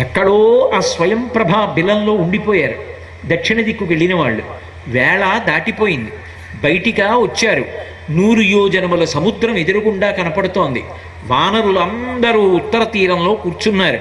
ఎక్కడో ఆ స్వయం ప్రభా బిలంలో ఉండిపోయారు దక్షిణ దిక్కుకు వెళ్ళిన వాళ్ళు వేళ దాటిపోయింది బయటిగా వచ్చారు నూరు యోజనముల సముద్రం ఎదురుగుండా కనపడుతోంది వానరులందరూ ఉత్తర తీరంలో కూర్చున్నారు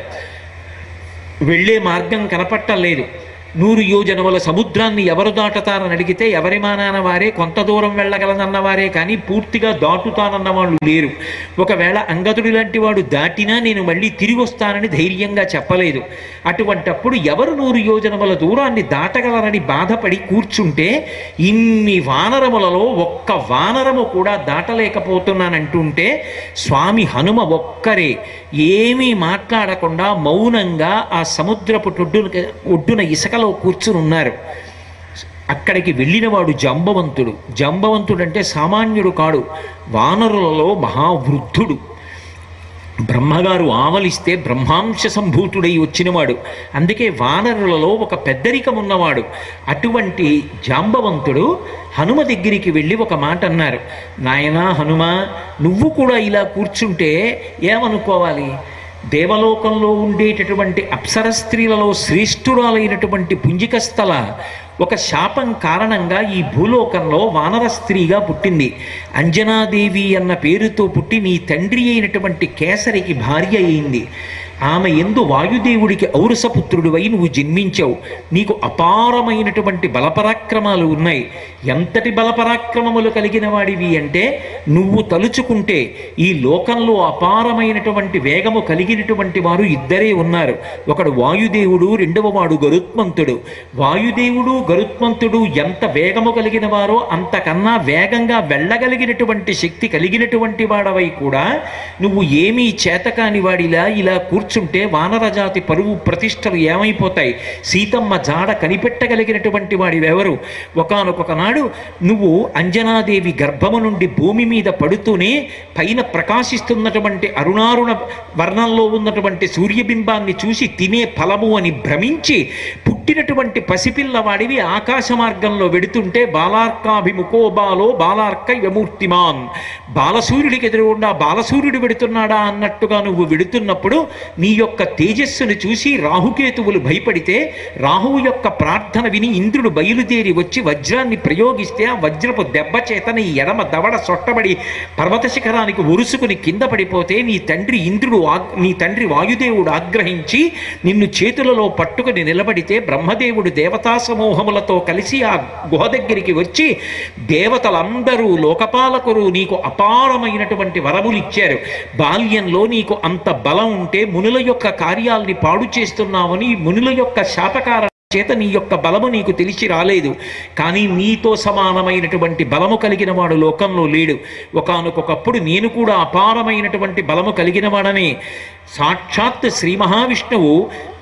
వెళ్ళే మార్గం కనపట్టలేదు నూరు యోజనముల సముద్రాన్ని ఎవరు దాటతారని అడిగితే ఎవరి మానాన వారే కొంత దూరం వెళ్ళగలనన్న వారే కానీ పూర్తిగా దాటుతానన్న వాళ్ళు లేరు ఒకవేళ అంగదుడి లాంటి వాడు దాటినా నేను మళ్ళీ తిరిగి వస్తానని ధైర్యంగా చెప్పలేదు అటువంటప్పుడు ఎవరు నూరు యోజనముల దూరాన్ని దాటగలరని బాధపడి కూర్చుంటే ఇన్ని వానరములలో ఒక్క వానరము కూడా దాటలేకపోతున్నానంటుంటే స్వామి హనుమ ఒక్కరే ఏమీ మాట్లాడకుండా మౌనంగా ఆ సముద్రపు టొడ్డున ఒడ్డున ఇసుకలో కూర్చుని ఉన్నారు అక్కడికి వెళ్ళినవాడు జంబవంతుడు జంబవంతుడు అంటే సామాన్యుడు కాడు వానరులలో మహావృద్ధుడు బ్రహ్మగారు ఆవలిస్తే బ్రహ్మాంశ సంభూతుడై వచ్చినవాడు అందుకే వానరులలో ఒక పెద్దరికం ఉన్నవాడు అటువంటి జాంబవంతుడు హనుమ దగ్గరికి వెళ్ళి ఒక మాట అన్నారు నాయనా హనుమ నువ్వు కూడా ఇలా కూర్చుంటే ఏమనుకోవాలి దేవలోకంలో ఉండేటటువంటి అప్సర స్త్రీలలో శ్రేష్ఠురాలైనటువంటి పుంజికస్థల ఒక శాపం కారణంగా ఈ భూలోకంలో వానర స్త్రీగా పుట్టింది అంజనాదేవి అన్న పేరుతో పుట్టి నీ తండ్రి అయినటువంటి కేసరికి భార్య అయింది ఆమె ఎందు వాయుదేవుడికి ఔరసపుత్రుడివై నువ్వు జన్మించావు నీకు అపారమైనటువంటి బలపరాక్రమాలు ఉన్నాయి ఎంతటి బలపరాక్రమములు కలిగిన వాడివి అంటే నువ్వు తలుచుకుంటే ఈ లోకంలో అపారమైనటువంటి వేగము కలిగినటువంటి వారు ఇద్దరే ఉన్నారు ఒకడు వాయుదేవుడు రెండవ వాడు గరుత్మంతుడు వాయుదేవుడు గరుత్మంతుడు ఎంత వేగము కలిగిన వారో అంతకన్నా వేగంగా వెళ్ళగలిగినటువంటి శక్తి కలిగినటువంటి వాడవై కూడా నువ్వు ఏమీ చేతకాని వాడిలా ఇలా కూర్చుంటే వానరజాతి పరువు ప్రతిష్టలు ఏమైపోతాయి సీతమ్మ జాడ కనిపెట్టగలిగినటువంటి వాడివెవరు ఒకనొక నాడు నువ్వు అంజనాదేవి గర్భము నుండి భూమి మీద పడుతూనే పైన ప్రకాశిస్తున్నటువంటి అరుణారుణ వర్ణంలో ఉన్నటువంటి సూర్యబింబాన్ని చూసి తినే ఫలము అని భ్రమించి పుట్టినటువంటి పసిపిల్లవాడివి ఆకాశ మార్గంలో వెడుతుంటే బాలార్కాభిముఖో బాలో బాలార్క యమూర్తిమాన్ బాలసూర్యుడికి ఎదురుగుండా బాలసూర్యుడు వెడుతున్నాడా అన్నట్టుగా నువ్వు వెడుతున్నప్పుడు నీ యొక్క తేజస్సును చూసి రాహుకేతువులు భయపడితే రాహువు యొక్క ప్రార్థన విని ఇంద్రుడు బయలుదేరి వచ్చి వజ్రాన్ని ప్రయోగిస్తే ఆ వజ్రపు దెబ్బ చేత నీ ఎడమ దవడ సొట్టబడి పర్వత శిఖరానికి ఉరుసుకుని కింద పడిపోతే నీ తండ్రి ఇంద్రుడు ఆగ్- నీ తండ్రి వాయుదేవుడు ఆగ్రహించి నిన్ను చేతులలో పట్టుకుని నిలబడితే బ్రహ్మదేవుడు దేవతా సమూహములతో కలిసి ఆ గుహ దగ్గరికి వచ్చి దేవతలందరూ లోకపాలకులు నీకు అపారమైనటువంటి వరములు ఇచ్చారు బాల్యంలో నీకు అంత బలం ఉంటే మునుల యొక్క కార్యాల్ని పాడు చేస్తున్నావని మునుల యొక్క శాపకార చేత నీ యొక్క బలము నీకు తెలిసి రాలేదు కానీ నీతో సమానమైనటువంటి బలము కలిగిన వాడు లోకంలో లేడు ఒకానొకప్పుడు నేను కూడా అపారమైనటువంటి బలము కలిగిన వాడనే సాక్షాత్ శ్రీ మహావిష్ణువు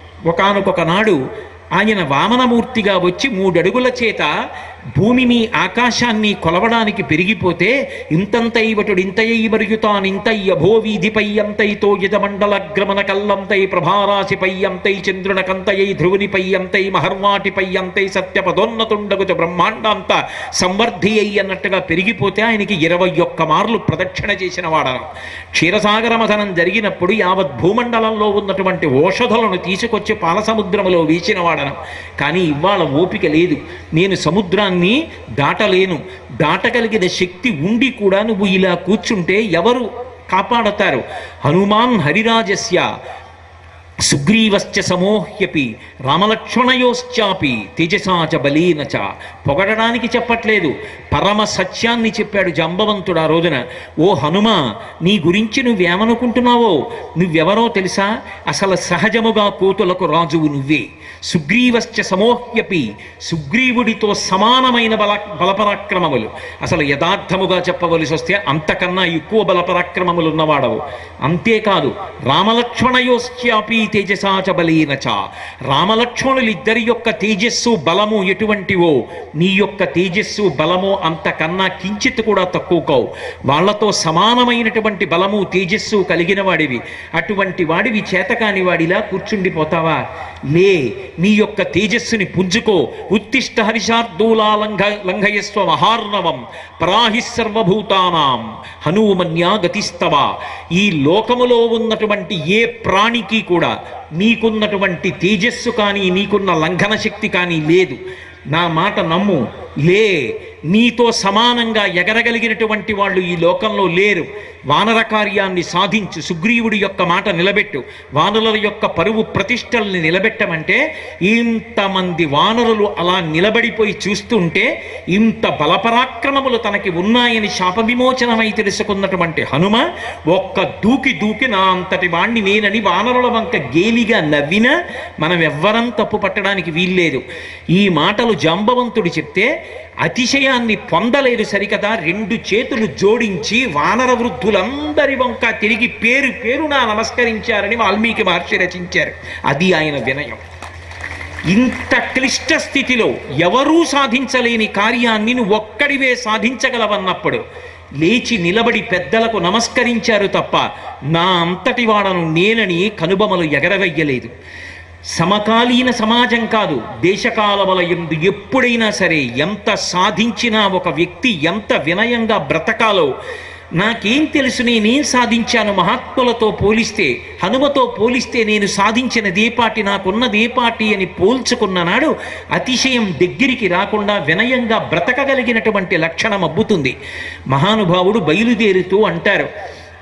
ఒకానొక నాడు ఆయన వామనమూర్తిగా వచ్చి మూడడుగుల చేత భూమిని ఆకాశాన్ని కొలవడానికి పెరిగిపోతే ఇంతంతైవటుడు ఇంతయై మరుగుతానింతై అభోవీధిపై అంతైతో యజమండలగ్రమణ కల్లంతై ప్రభారాశిపై అంతై చంద్రునకంతయై ధ్రువునిపై అంతై మహర్వాటిపై అంతై సత్యపదోన్నతుండగుచ బ్రహ్మాండాంత సంవర్ధి అయి అన్నట్టుగా పెరిగిపోతే ఆయనకి ఇరవై ఒక్క మార్లు ప్రదక్షిణ చేసిన వాడను క్షీరసాగర మథనం జరిగినప్పుడు యావత్ భూమండలంలో ఉన్నటువంటి ఓషధులను తీసుకొచ్చి పాలసముద్రములో వేసిన వాడను కానీ ఇవాళ ఓపిక లేదు నేను సముద్రాన్ని దాటలేను దాటగలిగిన శక్తి ఉండి కూడా నువ్వు ఇలా కూర్చుంటే ఎవరు కాపాడతారు హనుమాన్ హరిరాజస్య సుగ్రీవశ్చ సమోహ్యపి రామలక్ష్మణయోశ్చాపి తేజసాచ బలీన చ పొగడడానికి చెప్పట్లేదు పరమ సత్యాన్ని చెప్పాడు జంబవంతుడు ఆ రోజున ఓ హనుమ నీ గురించి నువ్వేమనుకుంటున్నావో నువ్వెవరో తెలుసా అసలు సహజముగా కోతులకు రాజువు నువ్వే సుగ్రీవశ్చ సమోహ్యపి సుగ్రీవుడితో సమానమైన బల బలపరాక్రమములు అసలు యథార్థముగా చెప్పవలసి వస్తే అంతకన్నా ఎక్కువ బలపరాక్రమములు ఉన్నవాడవు అంతేకాదు రామలక్ష్మణయోశ్చాపి తేజసాచ బలీన చ రామలక్ష్మణులిద్దరి యొక్క తేజస్సు బలము ఎటువంటివో నీ యొక్క తేజస్సు బలము అంతకన్నా కించిత్ కూడా తక్కువ కావు వాళ్ళతో సమానమైనటువంటి బలము తేజస్సు కలిగిన వాడివి అటువంటి వాడివి చేతకాని వాడిలా కూర్చుండిపోతావా లే నీ యొక్క తేజస్సుని పుంజుకో ఉత్తిష్ట హరిషార్దూలా లంఘ లంఘయస్వ మహార్ణవం పరాహి సర్వభూతానాం హనుమన్యా గతిస్తవ ఈ లోకములో ఉన్నటువంటి ఏ ప్రాణికి కూడా నీకున్నటువంటి తేజస్సు కానీ నీకున్న లంఘన శక్తి కానీ లేదు నా మాట నమ్ము లే నీతో సమానంగా ఎగరగలిగినటువంటి వాళ్ళు ఈ లోకంలో లేరు వానర కార్యాన్ని సాధించు సుగ్రీవుడి యొక్క మాట నిలబెట్టు వానరుల యొక్క పరువు ప్రతిష్టల్ని నిలబెట్టమంటే ఇంతమంది వానరులు అలా నిలబడిపోయి చూస్తుంటే ఇంత బలపరాక్రమములు తనకి ఉన్నాయని శాపవిమోచనమై తెలుసుకున్నటువంటి హనుమ ఒక్క దూకి దూకి నా అంతటి వాణ్ణి నేనని వానరుల వంక గేలిగా నవ్వినా మనం ఎవ్వరం తప్పు పట్టడానికి వీల్లేదు ఈ మాటలు జాంబవంతుడు చెప్తే అతిశయాన్ని పొందలేదు సరికదా రెండు చేతులు జోడించి వానర వృద్ధులందరి వంక తిరిగి పేరు పేరునా నమస్కరించారని వాల్మీకి మహర్షి రచించారు అది ఆయన వినయం ఇంత క్లిష్ట స్థితిలో ఎవరూ సాధించలేని కార్యాన్ని నువ్వు ఒక్కడివే సాధించగలవన్నప్పుడు లేచి నిలబడి పెద్దలకు నమస్కరించారు తప్ప నా అంతటి వాడను నేనని కనుబొమలు ఎగరవెయ్యలేదు సమకాలీన సమాజం కాదు దేశకాలముల ఎందు ఎప్పుడైనా సరే ఎంత సాధించినా ఒక వ్యక్తి ఎంత వినయంగా బ్రతకాలో నాకేం తెలుసు నేనేం సాధించాను మహాత్ములతో పోలిస్తే హనుమతో పోలిస్తే నేను సాధించినది ఏ పాటి నాకున్నది ఏ పాటి అని పోల్చుకున్న నాడు అతిశయం దగ్గరికి రాకుండా వినయంగా బ్రతకగలిగినటువంటి లక్షణం అబ్బుతుంది మహానుభావుడు బయలుదేరుతూ అంటారు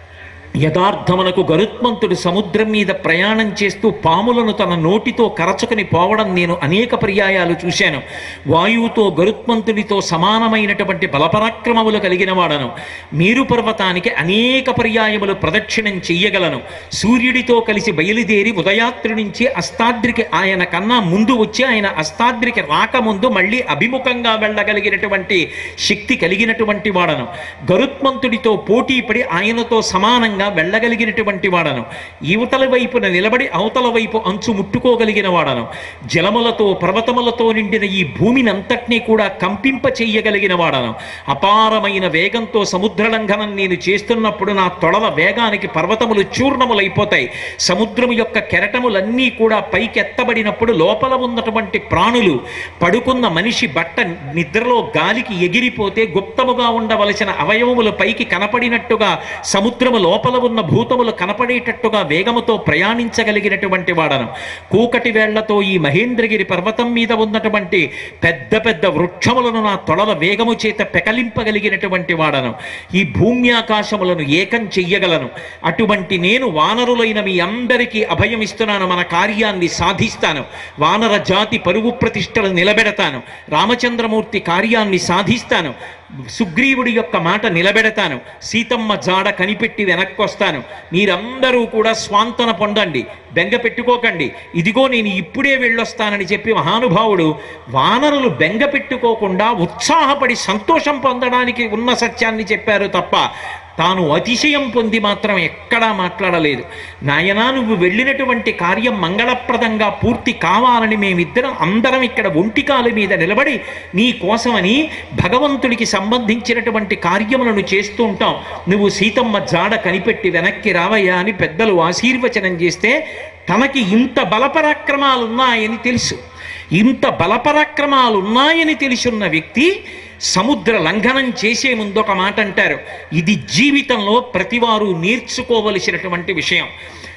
యథార్థమునకు గరుత్మంతుడు సముద్రం మీద ప్రయాణం చేస్తూ పాములను తన నోటితో కరచుకుని పోవడం నేను అనేక పర్యాయాలు చూశాను వాయువుతో గరుత్మంతుడితో సమానమైనటువంటి బలపరాక్రమములు కలిగిన వాడను మేరు పర్వతానికి అనేక పర్యాయములు ప్రదక్షిణం చెయ్యగలను సూర్యుడితో కలిసి బయలుదేరి ఉదయాత్రి నుంచి అస్తాద్రికి ఆయన కన్నా ముందు వచ్చి ఆయన అస్తాద్రికి రాకముందు మళ్ళీ అభిముఖంగా వెళ్ళగలిగినటువంటి శక్తి కలిగినటువంటి వాడను గరుత్మంతుడితో పోటీపడి ఆయనతో సమానంగా వెళ్ళగలిగినటువంటి వాడను యువతల వైపున నిలబడి అవతల వైపు అంచు ముట్టుకోగలిగిన వాడను జలములతో పర్వతములతో నిండిన ఈ భూమిని అంతటినీ కూడా కంపింప చెయ్యగలిగిన వాడను అపారమైన వేగంతో సముద్రలంఘనం నేను చేస్తున్నప్పుడు నా తొడల వేగానికి పర్వతములు చూర్ణములైపోతాయి సముద్రము యొక్క కెరటములన్నీ కూడా పైకెత్తబడినప్పుడు లోపల ఉన్నటువంటి ప్రాణులు పడుకున్న మనిషి బట్ట నిద్రలో గాలికి ఎగిరిపోతే గుప్తముగా ఉండవలసిన అవయవములు పైకి కనపడినట్టుగా సముద్రము లోపల ఉన్న భూతములు కనపడేటట్టుగా వేగముతో ప్రయాణించగలిగినటువంటి వాడను కూకటి వేళ్లతో ఈ మహేంద్రగిరి పర్వతం మీద ఉన్నటువంటి పెద్ద పెద్ద వృక్షములను నా తొడల వేగము చేత పెకలింపగలిగినటువంటి వాడను ఈ భూమ్యాకాశములను ఏకం చెయ్యగలను అటువంటి నేను వానరులైన మీ అందరికీ అభయం ఇస్తున్నాను మన కార్యాన్ని సాధిస్తాను వానర జాతి పరువు ప్రతిష్టలు నిలబెడతాను రామచంద్రమూర్తి కార్యాన్ని సాధిస్తాను సుగ్రీవుడి యొక్క మాట నిలబెడతాను సీతమ్మ జాడ కనిపెట్టి వెనక్కొస్తాను మీరందరూ కూడా స్వాంతన పొందండి బెంగ పెట్టుకోకండి ఇదిగో నేను ఇప్పుడే వెళ్ళొస్తానని చెప్పి మహానుభావుడు వానరులు బెంగ పెట్టుకోకుండా ఉత్సాహపడి సంతోషం పొందడానికి ఉన్న సత్యాన్ని చెప్పారు తప్ప తాను అతిశయం పొంది మాత్రం ఎక్కడా మాట్లాడలేదు నాయనా నువ్వు వెళ్ళినటువంటి కార్యం మంగళప్రదంగా పూర్తి కావాలని మేమిద్దరం అందరం ఇక్కడ ఒంటికాల మీద నిలబడి నీ కోసమని భగవంతుడికి సంబంధించినటువంటి కార్యములను చేస్తూ ఉంటాం నువ్వు సీతమ్మ జాడ కనిపెట్టి వెనక్కి రావయ్యా అని పెద్దలు ఆశీర్వచనం చేస్తే తనకి ఇంత బలపరాక్రమాలు ఉన్నాయని తెలుసు ఇంత బలపరాక్రమాలు ఉన్నాయని తెలుసున్న వ్యక్తి సముద్ర లంఘనం చేసే ముందు ఒక మాట అంటారు ఇది జీవితంలో ప్రతివారు నేర్చుకోవలసినటువంటి విషయం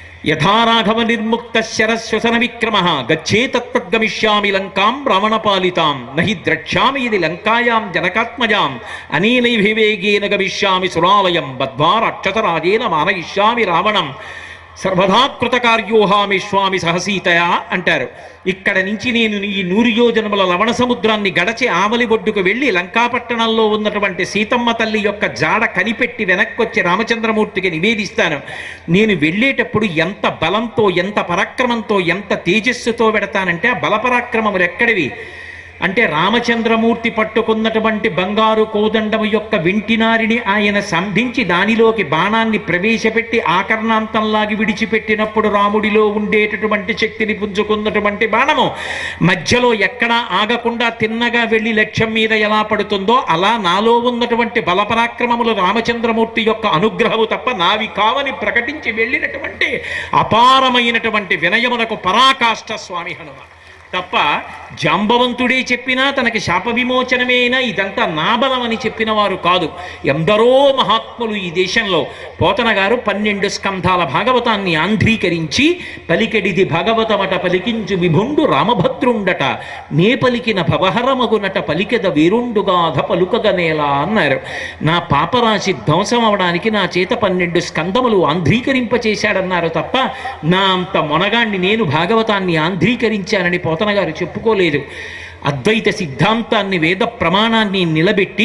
యథారాఘవ నిర్ముక్త శరశ్వసన విక్రమ గచ్చేతత్వద్గమిష్యామి లంకాం రావణపాలితాం నహి ద్రక్ష్యామి ఇది లంకాయాం జనకాత్మజాం అనేనైభివేగేన గమిష్యామి సురాలయం బద్ధ్వా రాక్షసరాజేన మానయిష్యామి రావణం సర్వదా కృతకార్యోహామి స్వామి సహసీతయా అంటారు ఇక్కడ నుంచి నేను ఈ నూరు యోజనముల లవణ సముద్రాన్ని గడచి ఆవలి ఒడ్డుకు వెళ్ళి లంకాపట్టణంలో ఉన్నటువంటి సీతమ్మ తల్లి యొక్క జాడ కనిపెట్టి వెనక్కొచ్చి రామచంద్రమూర్తికి నివేదిస్తాను నేను వెళ్ళేటప్పుడు ఎంత బలంతో ఎంత పరాక్రమంతో ఎంత తేజస్సుతో పెడతానంటే ఆ బలపరాక్రమములు ఎక్కడివి అంటే రామచంద్రమూర్తి పట్టుకున్నటువంటి బంగారు కోదండము యొక్క వింటినారిని ఆయన సంధించి దానిలోకి బాణాన్ని ప్రవేశపెట్టి ఆకర్ణాంతంలాగి విడిచిపెట్టినప్పుడు రాముడిలో ఉండేటటువంటి శక్తిని పుంజుకున్నటువంటి బాణము మధ్యలో ఎక్కడా ఆగకుండా తిన్నగా వెళ్ళి లక్ష్యం మీద ఎలా పడుతుందో అలా నాలో ఉన్నటువంటి బలపరాక్రమములు రామచంద్రమూర్తి యొక్క అనుగ్రహము తప్ప నావి కావని ప్రకటించి వెళ్ళినటువంటి అపారమైనటువంటి వినయమునకు పరాకాష్ట స్వామి హనుమ తప్ప జాంబవంతుడే చెప్పినా తనకి శాప విమోచనమే అయినా ఇదంతా నా బలం అని చెప్పిన వారు కాదు ఎందరో మహాత్ములు ఈ దేశంలో పోతన గారు పన్నెండు స్కంధాల భాగవతాన్ని ఆంధ్రీకరించి పలికెడిది భగవతమట పలికించు విభుండు రామభద్రుండట నే పలికిన భవహరమగునట పలికెద వీరుండుగాధ పలుకగనేలా అన్నారు నా పాపరాశి ధ్వంసం అవడానికి నా చేత పన్నెండు స్కందములు ఆంధ్రీకరింపచేశాడన్నారు తప్ప నా అంత మొనగాణ్ణి నేను భాగవతాన్ని ఆంధ్రీకరించానని పోతన గారు చెప్పుకోలేదు అద్వైత సిద్ధాంతాన్ని వేద ప్రమాణాన్ని నిలబెట్టి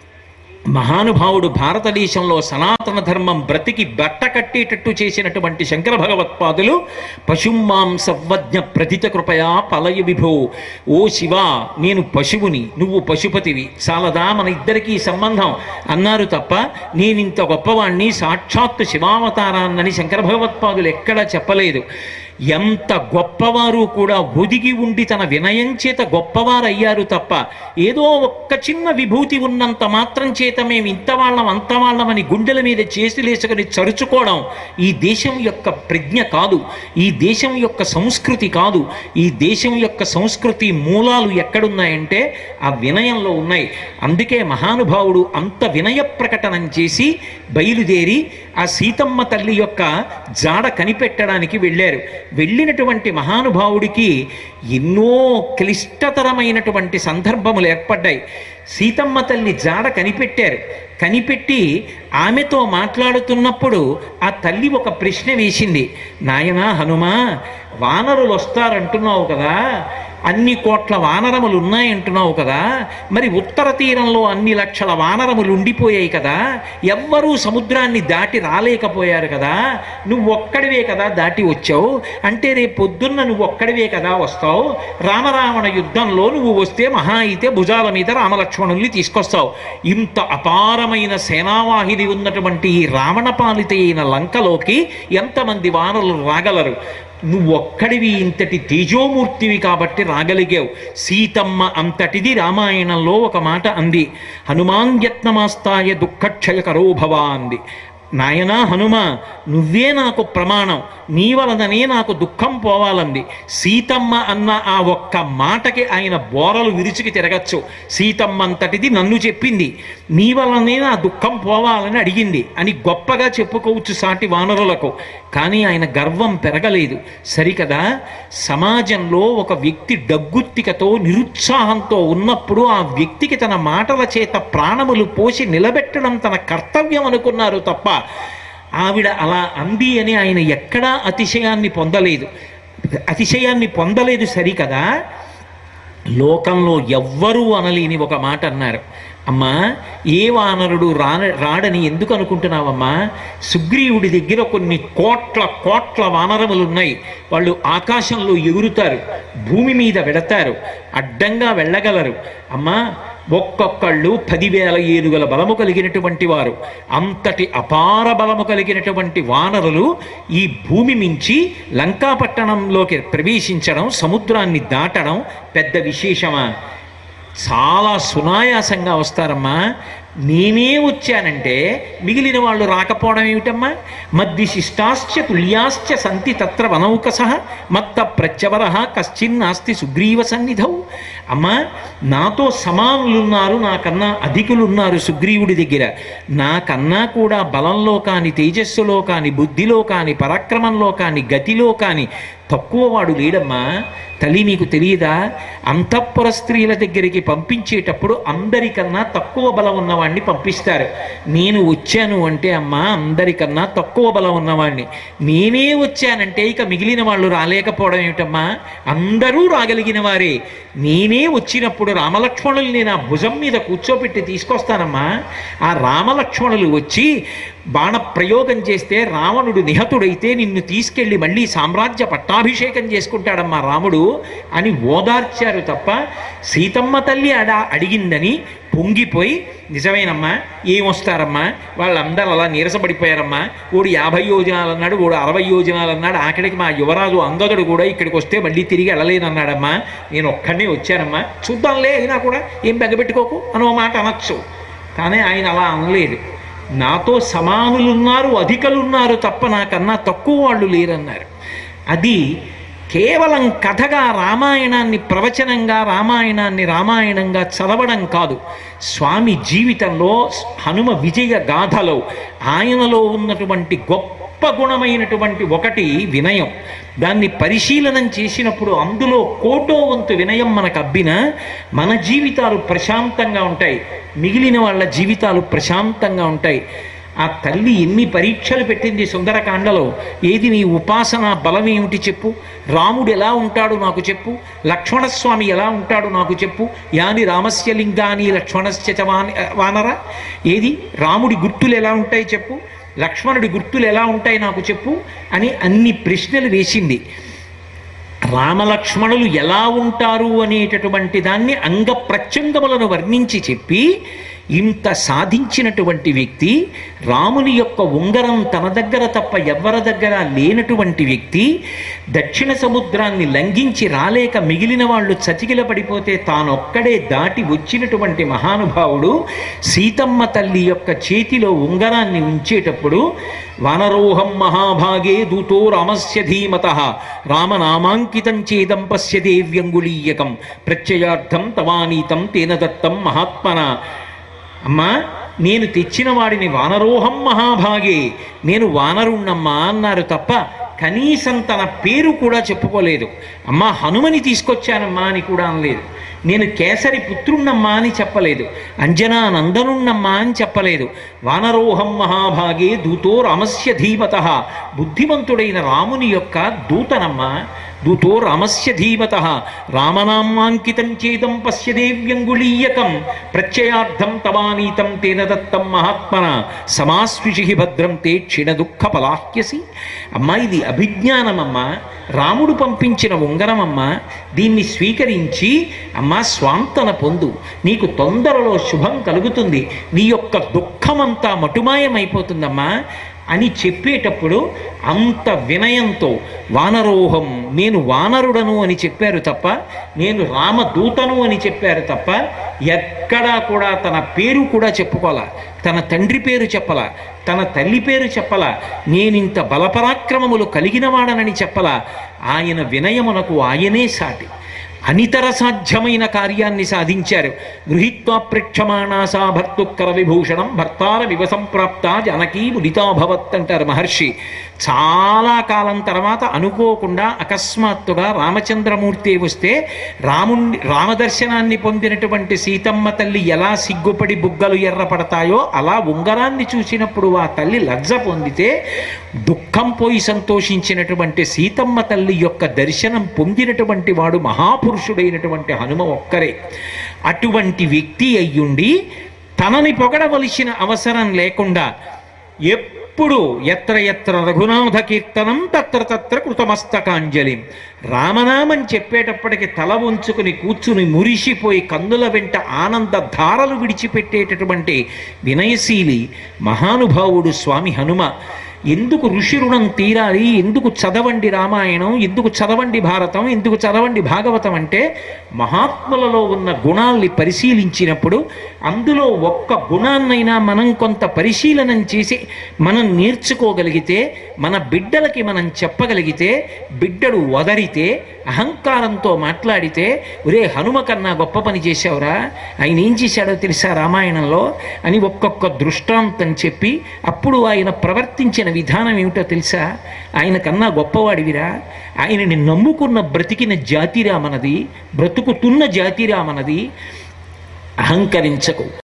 మహానుభావుడు భారతదేశంలో సనాతన ధర్మం బ్రతికి బట్ట కట్టేటట్టు చేసినటువంటి శంకర భగవత్పాదులు పశుమాం సర్వజ్ఞ ప్రతిత కృపయా పలయ విభో ఓ శివ నేను పశువుని నువ్వు పశుపతివి చాలదా మన ఇద్దరికీ సంబంధం అన్నారు తప్ప నేనింత గొప్పవాణ్ణి సాక్షాత్తు శివావతారాన్నని శంకర భగవత్పాదులు ఎక్కడా చెప్పలేదు ఎంత గొప్పవారు కూడా ఒదిగి ఉండి తన వినయం చేత గొప్పవారయ్యారు తప్ప ఏదో ఒక్క చిన్న విభూతి ఉన్నంత మాత్రం చేత మేము ఇంత వాళ్ళం అంత వాళ్ళమని గుండెల మీద చేతులేసుకొని చరుచుకోవడం ఈ దేశం యొక్క ప్రజ్ఞ కాదు ఈ దేశం యొక్క సంస్కృతి కాదు ఈ దేశం యొక్క సంస్కృతి మూలాలు ఎక్కడున్నాయంటే ఆ వినయంలో ఉన్నాయి అందుకే మహానుభావుడు అంత వినయ ప్రకటనం చేసి బయలుదేరి ఆ సీతమ్మ తల్లి యొక్క జాడ కనిపెట్టడానికి వెళ్ళారు వెళ్ళినటువంటి మహానుభావుడికి ఎన్నో క్లిష్టతరమైనటువంటి సందర్భములు ఏర్పడ్డాయి సీతమ్మ తల్లి జాడ కనిపెట్టారు కనిపెట్టి ఆమెతో మాట్లాడుతున్నప్పుడు ఆ తల్లి ఒక ప్రశ్న వేసింది నాయనా హనుమా వానరులు వస్తారంటున్నావు కదా అన్ని కోట్ల వానరములు ఉన్నాయంటున్నావు కదా మరి ఉత్తర తీరంలో అన్ని లక్షల వానరములు ఉండిపోయాయి కదా ఎవ్వరూ సముద్రాన్ని దాటి రాలేకపోయారు కదా నువ్వు ఒక్కడివే కదా దాటి వచ్చావు అంటే రేపు పొద్దున్న నువ్వు ఒక్కడివే కదా వస్తావు రామరావణ యుద్ధంలో నువ్వు వస్తే మహా అయితే భుజాల మీద రామలక్ష్మణుల్ని తీసుకొస్తావు ఇంత అపారమైన సేనావాహిని ఉన్నటువంటి ఈ రావణ పాలిత అయిన లంకలోకి ఎంతమంది వానరులు రాగలరు నువ్వు ఒక్కడివి ఇంతటి తేజోమూర్తివి కాబట్టి రాగలిగావు సీతమ్మ అంతటిది రామాయణంలో ఒక మాట అంది హనుమాన్యత్నమాస్తాయ దుఃఖక్షయకరో భవ అంది నాయనా హనుమ నువ్వే నాకు ప్రమాణం నీ వలననే నాకు దుఃఖం పోవాలంది సీతమ్మ అన్న ఆ ఒక్క మాటకి ఆయన బోరలు విరుచుకి తిరగచ్చు సీతమ్మ అంతటిది నన్ను చెప్పింది నీ వలనే నా దుఃఖం పోవాలని అడిగింది అని గొప్పగా చెప్పుకోవచ్చు సాటి వానరులకు కానీ ఆయన గర్వం పెరగలేదు సరికదా సమాజంలో ఒక వ్యక్తి డగ్గుత్తికతో నిరుత్సాహంతో ఉన్నప్పుడు ఆ వ్యక్తికి తన మాటల చేత ప్రాణములు పోసి నిలబెట్టడం తన కర్తవ్యం అనుకున్నారు తప్ప ఆవిడ అలా అంది అని ఆయన ఎక్కడా అతిశయాన్ని పొందలేదు అతిశయాన్ని పొందలేదు సరికదా లోకంలో ఎవ్వరూ అనలేని ఒక మాట అన్నారు అమ్మా ఏ వానరుడు రాన రాడని ఎందుకు అనుకుంటున్నావమ్మా సుగ్రీవుడి దగ్గర కొన్ని కోట్ల కోట్ల వానరములు ఉన్నాయి వాళ్ళు ఆకాశంలో ఎగురుతారు భూమి మీద వెడతారు అడ్డంగా వెళ్ళగలరు అమ్మా ఒక్కొక్కళ్ళు పదివేల ఏనుగుల బలము కలిగినటువంటి వారు అంతటి అపార బలము కలిగినటువంటి వానరులు ఈ భూమి మించి లంకాపట్టణంలోకి ప్రవేశించడం సముద్రాన్ని దాటడం పెద్ద విశేషమా చాలా సునాయాసంగా వస్తారమ్మా నేనే వచ్చానంటే మిగిలిన వాళ్ళు రాకపోవడం ఏమిటమ్మా మద్ది శిష్టాశ్చ తుల్యాశ్చ సంతి తత్ర వనౌకస మత్త ప్రత్యవర కశ్చిన్నాస్తి సుగ్రీవ సన్నిధౌ అమ్మా నాతో సమానులున్నారు నాకన్నా అధికులున్నారు సుగ్రీవుడి దగ్గర నాకన్నా కూడా బలంలో కాని తేజస్సులో కాని బుద్ధిలో కాని పరాక్రమంలో కాని గతిలో కాని తక్కువ వాడు లేడమ్మా తల్లి నీకు తెలియదా అంతఃపుర స్త్రీల దగ్గరికి పంపించేటప్పుడు అందరికన్నా తక్కువ బలం ఉన్నవాడిని పంపిస్తారు నేను వచ్చాను అంటే అమ్మా అందరికన్నా తక్కువ బలం ఉన్నవాడిని నేనే వచ్చానంటే ఇక మిగిలిన వాళ్ళు రాలేకపోవడం ఏమిటమ్మా అందరూ రాగలిగిన వారే నేనే వచ్చినప్పుడు రామలక్ష్మణుల్ని నా భుజం మీద కూర్చోపెట్టి తీసుకొస్తానమ్మా ఆ రామలక్ష్మణులు వచ్చి బాణ ప్రయోగం చేస్తే రావణుడు నిహతుడైతే నిన్ను తీసుకెళ్ళి మళ్ళీ సామ్రాజ్య పట్టాభిషేకం చేసుకుంటాడమ్మా రాముడు అని ఓదార్చారు తప్ప సీతమ్మ తల్లి అడ అడిగిందని పొంగిపోయి నిజమేనమ్మా ఏమొస్తారమ్మా వాళ్ళందరూ అలా నీరసపడిపోయారమ్మా ఓడు యాభై యోజనాలు అన్నాడు ఓడు అరవై యోజనాలు అన్నాడు ఆఖరికి మా యువరాజు అందగడు కూడా ఇక్కడికి వస్తే మళ్ళీ తిరిగి వెళ్ళలేనన్నాడమ్మా నేను ఒక్కడనే వచ్చానమ్మా చూద్దాంలే అయినా కూడా ఏం బెగ్గబెట్టుకోకు అనో మాట అనొచ్చు కానీ ఆయన అలా అనలేదు నాతో సమానులున్నారు అధికలున్నారు తప్ప నాకన్నా తక్కువ వాళ్ళు లేరన్నారు అది కేవలం కథగా రామాయణాన్ని ప్రవచనంగా రామాయణాన్ని రామాయణంగా చదవడం కాదు స్వామి జీవితంలో హనుమ విజయ గాథలో ఆయనలో ఉన్నటువంటి గొప్ప గుణమైనటువంటి ఒకటి వినయం దాన్ని పరిశీలనం చేసినప్పుడు అందులో కోటో వంతు వినయం మనకు అబ్బిన మన జీవితాలు ప్రశాంతంగా ఉంటాయి మిగిలిన వాళ్ళ జీవితాలు ప్రశాంతంగా ఉంటాయి ఆ తల్లి ఎన్ని పరీక్షలు పెట్టింది సుందరకాండలో ఏది నీ ఉపాసన బలం ఏమిటి చెప్పు రాముడు ఎలా ఉంటాడు నాకు చెప్పు లక్ష్మణస్వామి ఎలా ఉంటాడు నాకు చెప్పు యాని రామస్య లింగాని లక్ష్మణస్య చ వాని- వానర ఏది రాముడి గుర్తులు ఎలా ఉంటాయి చెప్పు లక్ష్మణుడి గుర్తులు ఎలా ఉంటాయి నాకు చెప్పు అని అన్ని ప్రశ్నలు వేసింది రామలక్ష్మణులు ఎలా ఉంటారు అనేటటువంటి దాన్ని అంగ ప్రత్యంగములను వర్ణించి చెప్పి ఇంత సాధించినటువంటి వ్యక్తి రాముని యొక్క ఉంగరం తన దగ్గర తప్ప ఎవ్వరి దగ్గర లేనటువంటి వ్యక్తి దక్షిణ సముద్రాన్ని లంఘించి రాలేక మిగిలిన వాళ్ళు చతికిల పడిపోతే తానొక్కడే దాటి వచ్చినటువంటి మహానుభావుడు సీతమ్మ తల్లి యొక్క చేతిలో ఉంగరాన్ని ఉంచేటప్పుడు వానరోహం మహాభాగే దూతో రామస్య ధీమత రామనామాంకితం చేదం పశ్య దేవ్యంగుళీయకం ప్రత్యయార్థం తవానీతం తేన దత్తం మహాత్మన అమ్మా నేను తెచ్చిన వాడిని వానరోహం మహాభాగే నేను వానరుణ్ణమ్మా అన్నారు తప్ప కనీసం తన పేరు కూడా చెప్పుకోలేదు అమ్మా హనుమని తీసుకొచ్చానమ్మా అని కూడా అనలేదు నేను కేసరి పుత్రుణ్ణమ్మా అని చెప్పలేదు అంజనా నందనుణ్ణమ్మా అని చెప్పలేదు వానరోహం మహాభాగే దూతో రామస్య ధీమత బుద్ధిమంతుడైన రాముని యొక్క దూతనమ్మా దూతో రామస్య ధీమత రామనామాంకితం చేదం పశ్య దేవ్యంగుళీయకం ప్రత్యయార్థం తవానీతం తేన దత్తం మహాత్మన సమాస్విషి భద్రం తే క్షీణ దుఃఖ పలాహ్యసి అమ్మా ఇది అభిజ్ఞానమమ్మా రాముడు పంపించిన ఉంగరమమ్మా దీన్ని స్వీకరించి అమ్మా స్వాంతన పొందు నీకు తొందరలో శుభం కలుగుతుంది నీ యొక్క దుఃఖమంతా మటుమాయమైపోతుందమ్మా అని చెప్పేటప్పుడు అంత వినయంతో వానరోహం నేను వానరుడను అని చెప్పారు తప్ప నేను రామదూతను అని చెప్పారు తప్ప ఎక్కడా కూడా తన పేరు కూడా చెప్పుకోలా తన తండ్రి పేరు చెప్పలా తన తల్లి పేరు చెప్పలా నేనింత బలపరాక్రమములు కలిగిన వాడనని చెప్పలా ఆయన వినయమునకు ఆయనే సాటి అనితర సాధ్యమైన కార్యాన్ని సాధించారు గృహీత్వా ప్రేక్షమాణాసా భర్తుక్కర విభూషణం భర్తార వివసంప్రాప్త జనకీ ముదితాభవత్ అంటారు మహర్షి చాలా కాలం తర్వాత అనుకోకుండా అకస్మాత్తుగా రామచంద్రమూర్తి వస్తే రాముణ్ణి రామదర్శనాన్ని పొందినటువంటి సీతమ్మ తల్లి ఎలా సిగ్గుపడి బుగ్గలు ఎర్రపడతాయో అలా ఉంగరాన్ని చూసినప్పుడు ఆ తల్లి లజ్జ పొందితే దుఃఖం పోయి సంతోషించినటువంటి సీతమ్మ తల్లి యొక్క దర్శనం పొందినటువంటి వాడు మహాపురుషుడైనటువంటి హనుమ ఒక్కరే అటువంటి వ్యక్తి అయ్యుండి తనని పొగడవలసిన అవసరం లేకుండా ఎప్పుడు ఎత్ర ఎత్ర రఘునాథ కీర్తనం తత్ర తత్ర కృతమస్తకాంజలి రామనామం చెప్పేటప్పటికి తల ఉంచుకుని కూర్చుని మురిసిపోయి కందుల వెంట ఆనంద ధారలు విడిచిపెట్టేటటువంటి వినయశీలి మహానుభావుడు స్వామి హనుమ ఎందుకు ఋషి రుణం తీరాలి ఎందుకు చదవండి రామాయణం ఎందుకు చదవండి భారతం ఎందుకు చదవండి భాగవతం అంటే మహాత్ములలో ఉన్న గుణాల్ని పరిశీలించినప్పుడు అందులో ఒక్క గుణాన్నైనా మనం కొంత పరిశీలనం చేసి మనం నేర్చుకోగలిగితే మన బిడ్డలకి మనం చెప్పగలిగితే బిడ్డడు వదరితే అహంకారంతో మాట్లాడితే ఒరే హనుమ కన్నా గొప్ప పని చేశావురా ఆయన ఏం చేశాడో తెలుసా రామాయణంలో అని ఒక్కొక్క దృష్టాంతం చెప్పి అప్పుడు ఆయన ప్రవర్తించిన విధానం ఏమిటో తెలుసా ఆయన కన్నా గొప్పవాడివిరా ఆయనని నమ్ముకున్న బ్రతికిన జాతిరా మనది బ్రతుకుతున్న జాతిరా మనది అహంకరించకు